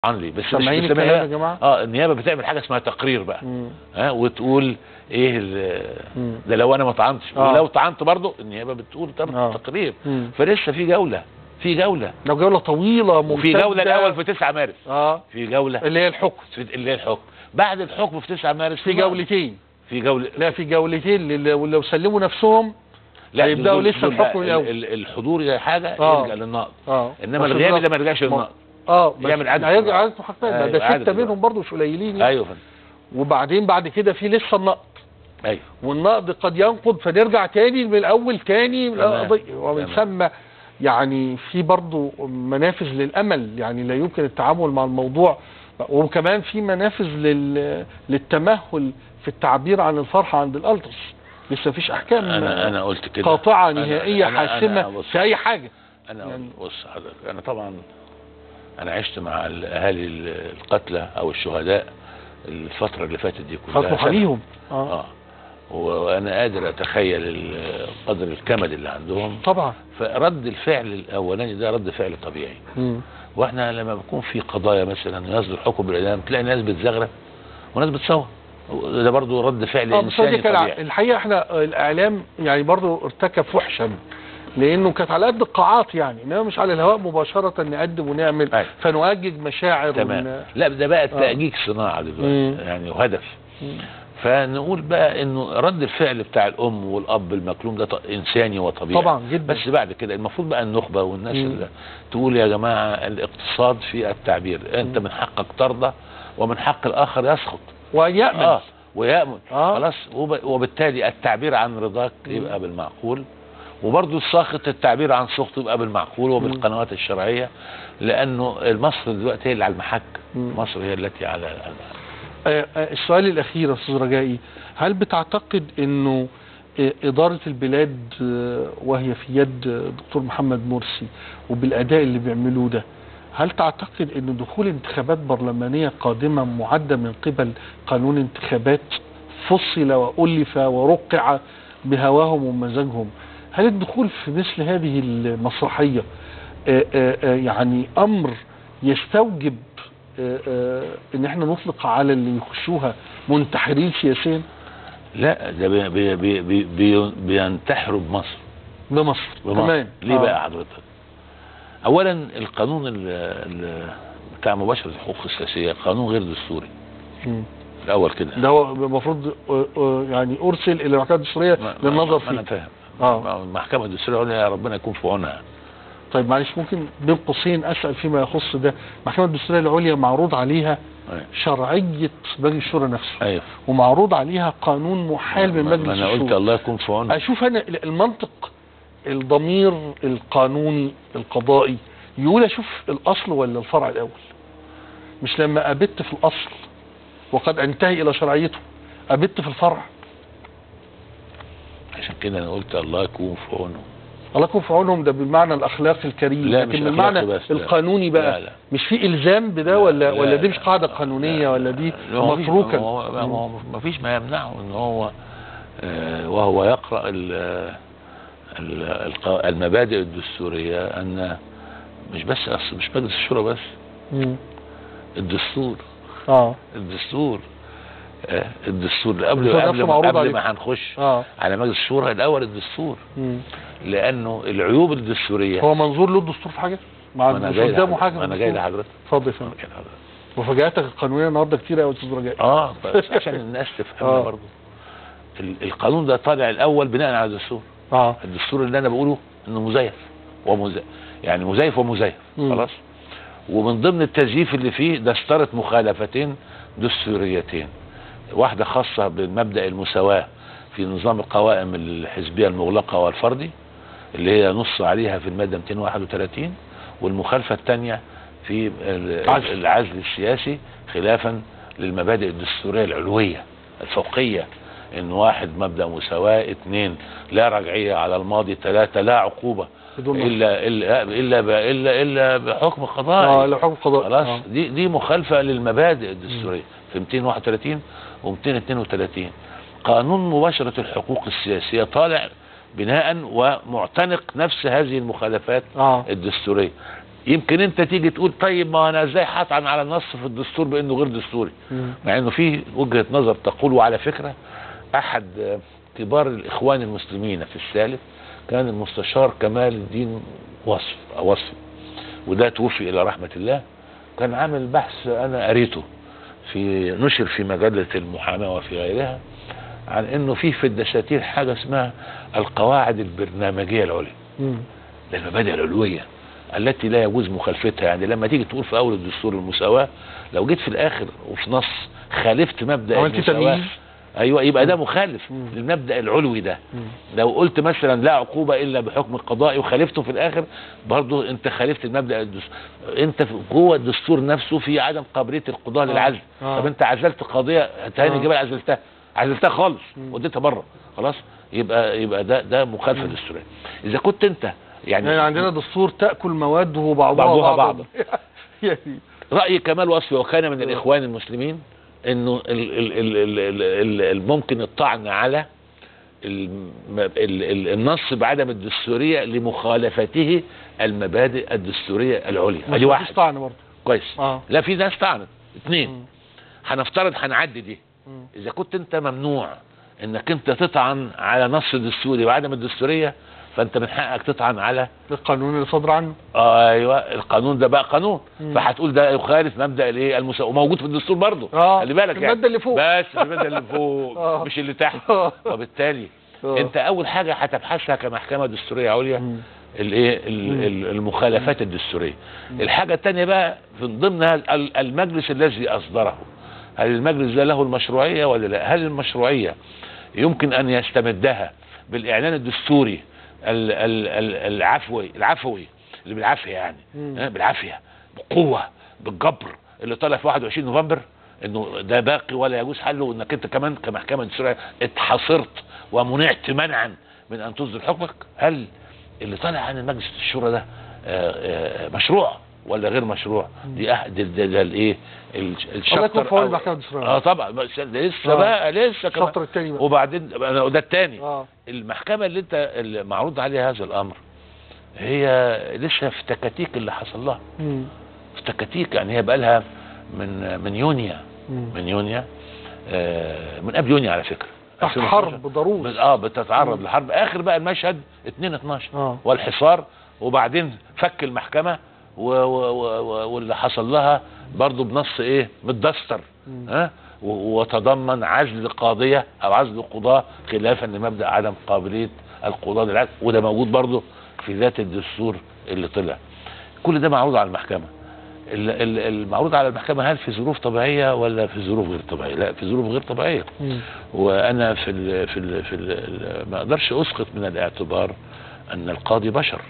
عن لي بس مش سامعين بتسميها- الكلام يا جماعة؟ اه النيابه بتعمل حاجه اسمها تقرير بقى مم. ها وتقول ايه ال- مم. ده لو انا ما طعنتش آه. ولو طعنت برضه النيابه بتقول طب آه. تقرير مم. فلسه في جوله في جوله لو جولة طويلة وفي ممتدة جوله الاول في 9 مارس اه في جوله اللي هي الحكم في اللي هي الحكم بعد الحكم في 9 مارس في نقض. جولتين في جوله لا في جولتين لل- ولو سلموا نفسهم لا هيبدأوا دول- لسه دول الحكم ال- الأول. ال- الحضور ده حاجه آه. يرجع للنقض اه انما بس الغيابي ده- ده ما يرجعش ما- للنقض اه بس يعمل عدد هيرجع بقى. عدد محققين أيوة، ده عدد ستة بقى. منهم برضه مش قليلين يعني. ايوه يا فندم وبعدين بعد كده في لسه النقد ايوه والنقد قد ينقض فنرجع تاني من الاول تاني من تمام. القضية ومن تمام. ثم يعني في برضه منافذ للامل يعني لا يمكن التعامل مع الموضوع وكمان في منافذ لل... للتمهل في التعبير عن الفرحه عند الالتراس لسه مفيش احكام انا انا قلت كده قاطعه أنا- نهائيه أنا- أنا حاسمه بص- في اي حاجه انا يعني- بص حضرتك انا طبعا انا عشت مع الاهالي القتلى او الشهداء الفتره اللي فاتت دي كلها خطوا سنة. عليهم اه اه وانا قادر اتخيل ال- قدر الكمد اللي عندهم طبعا فرد الفعل الاولاني ده رد فعل طبيعي مم. واحنا لما بيكون في قضايا مثلا يصدر حكم بالاعدام تلاقي ناس بتزغرق وناس بتصور ده برضو رد فعل اه بس هو دي انساني كان ع- طبيعي الحقيقه احنا الاعلام يعني برضو ارتكب فحشا لانه كانت على قد القاعات يعني انما مش على الهواء مباشره نقدم ونعمل أيوة. فنؤجج مشاعر تمام ون... لا ده بقى آه. تأجيج صناعة مم. دلوقتي يعني وهدف مم. فنقول بقى انه رد الفعل بتاع الام والاب المكلوم ده ط- انساني وطبيعي طبعا جدا بس بعد كده المفروض بقى النخبة والناس مم. اللي تقول يا جماعة الاقتصاد في التعبير انت مم. من حقك ترضى ومن حق الاخر يسخط وان يامن اه ويأمن آه. خلاص وب- وبالتالي التعبير عن رضاك مم. يبقى بالمعقول وبرضه الساخط التعبير عن سخطه يبقى بالمعقول وبالقنوات الشرعية لأنه مصر دلوقتي هي اللي على المحك مم. مصر هي التي على على المحك آه، آه، السؤال الاخير يا استاذ رجائي هل بتعتقد انه آه، اداره البلاد آه، وهي في يد آه، دكتور محمد مرسي وبالاداء اللي بيعملوه ده هل تعتقد ان دخول انتخابات برلمانيه قادمه معده من قبل قانون انتخابات فصل والف ورقع بهواهم ومزاجهم هل الدخول في مثل هذه المسرحيه آه، آه، آه، يعني امر يستوجب آه، آه، ان احنا نطلق على اللي يخشوها منتحرين سياسيا لا ده بي بي بي بي بي بينتحروا بمصر بمصر بمصر. تمام ليه آه. بقى حضرتك اولا القانون ال ال بتاع مباشرة الحقوق السياسية قانون غير دستوري مم. الاول كده ده هو المفروض آه، آه، يعني ارسل الى المحكمه الدستوريه ما- للنظر ما انا فيه فاهم اه المحكمة الدستورية يقول يا ربنا يكون في عونها طيب معلش ممكن بين قوسين اسال فيما يخص ده المحكمه الدستوريه العليا معروض عليها أيوة. شرعيه مجلس الشورى نفسه ايوه ومعروض عليها قانون محال من ما- مجلس ما انا قلت الشورى الله يكون في عونها اشوف انا المنطق الضمير القانوني القضائي يقول اشوف الاصل ولا الفرع الاول مش لما ابت في الاصل وقد انتهي الى شرعيته ابت في الفرع عشان كده انا قلت الله يكون في عونه الله يكون في عونهم ده بالمعنى الاخلاقي الكريم لا، مش لكن بالمعنى أخلاقي بس، لا. القانوني بقى لا لا مش في الزام بده لا، ولا لا، ولا دي مش لا، قاعده لا، قانونيه لا، ولا دي لا، ما فيش- متروكا ما هو- ما هو- ما فيش ما يمنعه ان هو آه، وهو يقرا ال- ال- الق- المبادئ الدستوريه ان مش بس أصل مش مجلس الشورى بس مم. الدستور اه الدستور آه، الدستور قبل الدستور قبل نفسه ما معروض قبل عليه. ما هنخش اه على مجلس الشورى الاول الدستور مم. لانه العيوب الدستوريه هو منظور له الدستور في حاجه مع ما انا مش جاي قدامه لحضرتك- حاجه ما انا في جاي الدستور. لحضرتك اتفضل يا فندم جاي لحضرتك. مفاجاتك القانونيه النهارده كتير قوي يا استاذ رجاء اه بس عشان الناس تفهمنا آه. برضه ال- القانون ده طالع الاول بناء على الدستور اه الدستور اللي انا بقوله انه مزيف ومزيف يعني مزيف ومزيف مم. خلاص ومن ضمن التزييف اللي فيه دسترة مخالفتين دستوريتين واحدة خاصة بالمبدأ المساواة في نظام القوائم الحزبية المغلقة والفردي اللي هي نص عليها في المادة 231 والمخالفة الثانية في ال- عزل. العزل السياسي خلافا للمبادئ الدستورية العلوية الفوقية ان واحد مبدأ مساواة اثنين لا رجعية على الماضي ثلاثة لا عقوبة بدون نص. الا الا الا ب- الا الا بحكم قضائي اه لو حكم قضاء خلاص آه. دي دي مخالفه للمبادئ الدستوريه في 231 و232 قانون مباشره الحقوق السياسيه طالع بناء ومعتنق نفس هذه المخالفات اه الدستوريه يمكن انت تيجي تقول طيب ما انا ازاي هطعن على النص في الدستور بانه غير دستوري مم. مع انه في وجهة نظر تقول وعلى فكرة احد آه، كبار الاخوان المسلمين في الثالث كان المستشار كمال الدين وصف أو وصفي وده توفي الى رحمة الله كان عامل بحث انا قريته في نشر في مجلة المحاماة وفي غيرها عن انه في في الدساتير حاجة اسمها القواعد البرنامجية العليا مم. المبادئ العلوية التي لا يجوز مخالفتها يعني لما تيجي تقول في اول الدستور المساواة لو جيت في الاخر وفي نص خالفت مبدأ عملت المساواة تمييز. ايوه يبقى ده مخالف مم. للمبدأ العلوي ده مم. لو قلت مثلا لا عقوبة الا بحكم القضائي وخالفته في الاخر برضه انت خالفت المبدأ الدستور انت في- جوه الدستور نفسه في عدم قابلية القضاء آه. للعزل آه. طب انت عزلت قضية تاني آه. جبل عزلتها عزلتها خالص مم. وديتها بره خلاص يبقى يبقى ده ده مخالفة دستورية اذا كنت انت يعني, يعني عندنا دستور تأكل مواده بعضها بعضها بعضا بعضا. يعني رأي كمال وصفي وكان من آه. الإخوان المسلمين إنه ال- ال- ال- ال- ال- ال- ال- ممكن الطعن على الم- ال- ال- النص بعدم الدستورية لمخالفته المبادئ الدستورية العليا ادي مفيش واحد طعن برضه كويس اه لا في ناس طعنت اثنين مم. هنفترض هنعدي دي مم. اذا كنت انت ممنوع انك انت تطعن على نص دستوري وعدم الدستورية فانت من حقك تطعن على القانون اللي صدر عنه ايوه القانون ده بقى قانون مم. فهتقول ده يخالف مبدا الايه المساواه وموجود في الدستور برضه اه خلي بالك في المادة اللي فوق بس في الماده اللي فوق آه. مش اللي تحت آه. وبالتالي آه. انت اول حاجه هتبحثها كمحكمه دستوريه عليا مم. الايه ال- مم. ال- المخالفات الدستوريه مم. الحاجه الثانيه بقى من ضمنها ال- المجلس الذي اصدره هل المجلس ده له المشروعيه ولا لا هل المشروعيه يمكن ان يستمدها بالاعلان الدستوري ال- ال- ال- العفوي العفوي اللي بالعافيه يعني مم. ها، بالعافيه بقوه بالجبر اللي طلع في 21 نوفمبر انه ده باقي ولا يجوز حله وانك انت كمان كمحكمه دستوريه اتحصرت ومنعت منعا من ان تصدر حكمك هل اللي طالع عن المجلس الشورى ده آه، آه، مشروع ولا غير مشروع دي احد ده, ده, ده الايه ال- الله يكون الشابتر في عون أو- المحكمة الدستورية. اه طبعا بس لسه آه. بقى لسه كمان الشابتر التاني بقى. وبعدين أنا- ده الثاني اه المحكمة اللي انت اللي معروض عليها هذا الامر هي لسه في تكاتيك اللي حصل لها مم. في تكاتيك يعني هي بقى لها من من يونيو مم. من يونيو آه من قبل يونيو على فكرة تحت 2012. حرب ضروس بس- اه بتتعرض مم. لحرب اخر بقى المشهد 2 12 اه والحصار وبعدين فك المحكمة و و و و واللي حصل لها برضو بنص ايه متدستر مم. ها و- وتضمن عزل قاضية او عزل قضاة خلافا لمبدأ عدم قابلية القضاة للعزل وده موجود برضو في ذات الدستور اللي طلع كل ده معروض على المحكمة ال- ال- المعروض على المحكمة هل في ظروف طبيعية ولا في ظروف غير طبيعية لا في ظروف غير طبيعية مم. وانا في ال في ال في ال ما اقدرش اسقط من الاعتبار ان القاضي بشر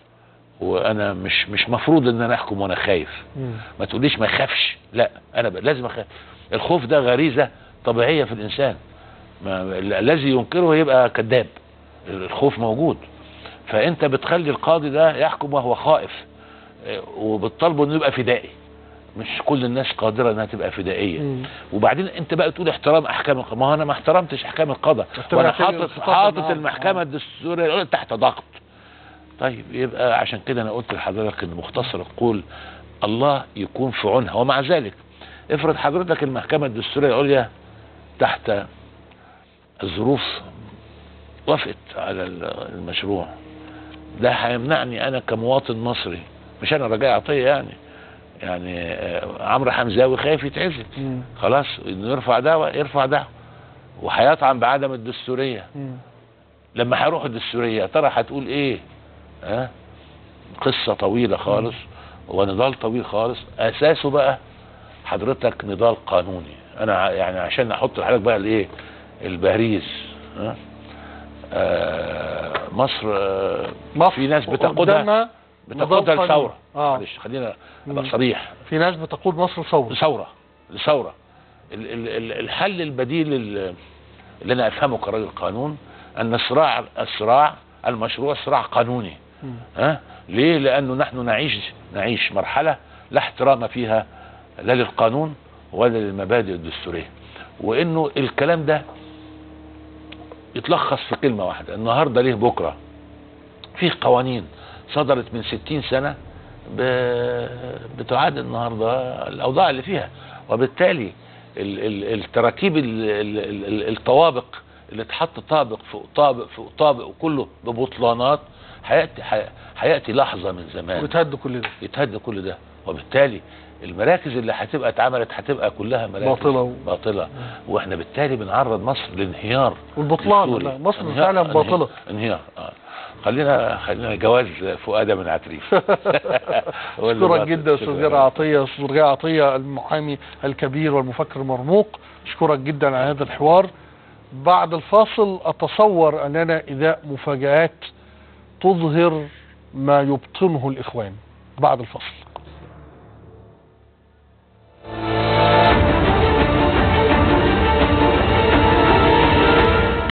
وانا مش مش مفروض ان انا احكم وانا خايف مم. ما تقوليش ما يخافش لا انا ب- لازم اخاف الخوف ده غريزة طبيعية في الانسان ما ال- الذي ينكره يبقى كذاب الخوف موجود فانت بتخلي القاضي ده يحكم وهو خائف اه، وبتطالبه انه يبقى فدائي مش كل الناس قادرة انها تبقى فدائية مم. وبعدين انت بقى تقول احترام احكام القضاء ما هو انا ما احترمتش احكام القضاء احترام وانا احكام حاطط الخطاب حاطط النهارده. المحكمة آه. الدستورية الأولى تحت ضغط طيب يبقى عشان كده انا قلت لحضرتك ان مختصر القول الله يكون في عونها ومع ذلك افرض حضرتك المحكمة الدستورية العليا تحت الظروف وافقت على ال- المشروع ده هيمنعني انا كمواطن مصري مش انا رجاء عطية يعني يعني آه، عمرو حمزاوي خايف يتعزل مم. خلاص انه يرفع دعوة يرفع دعوة وهيطعن بعدم الدستورية مم. لما هيروح الدستورية يا ترى هتقول ايه ها قصة طويلة خالص ونضال طويل خالص اساسه بقى حضرتك نضال قانوني انا ع- يعني عشان احط لحضرتك بقى الايه البهريز ها آه مصر آه مصر في ناس بتاخدها قدامها بتاخدها نضال قانوني. لثورة اه معلش خلينا ابقى مم. صريح في ناس بتقود مصر ثورة لثورة لثورة ال- ال- ال- الحل البديل ال- اللي انا افهمه كراجل قانون ان الصراع الصراع المشروع صراع قانوني مم. ها ليه لانه نحن نعيش نعيش مرحلة لا احترام فيها لا للقانون ولا للمبادئ الدستورية وانه الكلام ده يتلخص في كلمة واحدة النهاردة ليه بكرة في قوانين صدرت من ستين سنة ب- بتعاد النهارده الاوضاع اللي فيها وبالتالي ال- ال- التراكيب ال- ال- ال- ال- الطوابق اللي اتحط طابق فوق طابق فوق طابق وكله ببطلانات هياتي هي- هياتي لحظه من زمان وتهد كل ده يتهد كل ده وبالتالي المراكز اللي هتبقى اتعملت هتبقى كلها مراكز باطلة و- باطله واحنا بالتالي بنعرض مصر لانهيار والبطلان دستوري. لا، مصر انهيار- فعلا انهيار- باطلة انهيار آه. خلينا خلينا جواز فؤاد من عتريف هو اللي اشكرك باطل. جدا استاذ شكراً. جابر عطيه استاذ رجاء عطيه المحامي الكبير والمفكر المرموق اشكرك جدا على هذا الحوار بعد الفاصل اتصور اننا اذا مفاجات تظهر ما يبطنه الاخوان بعد الفاصل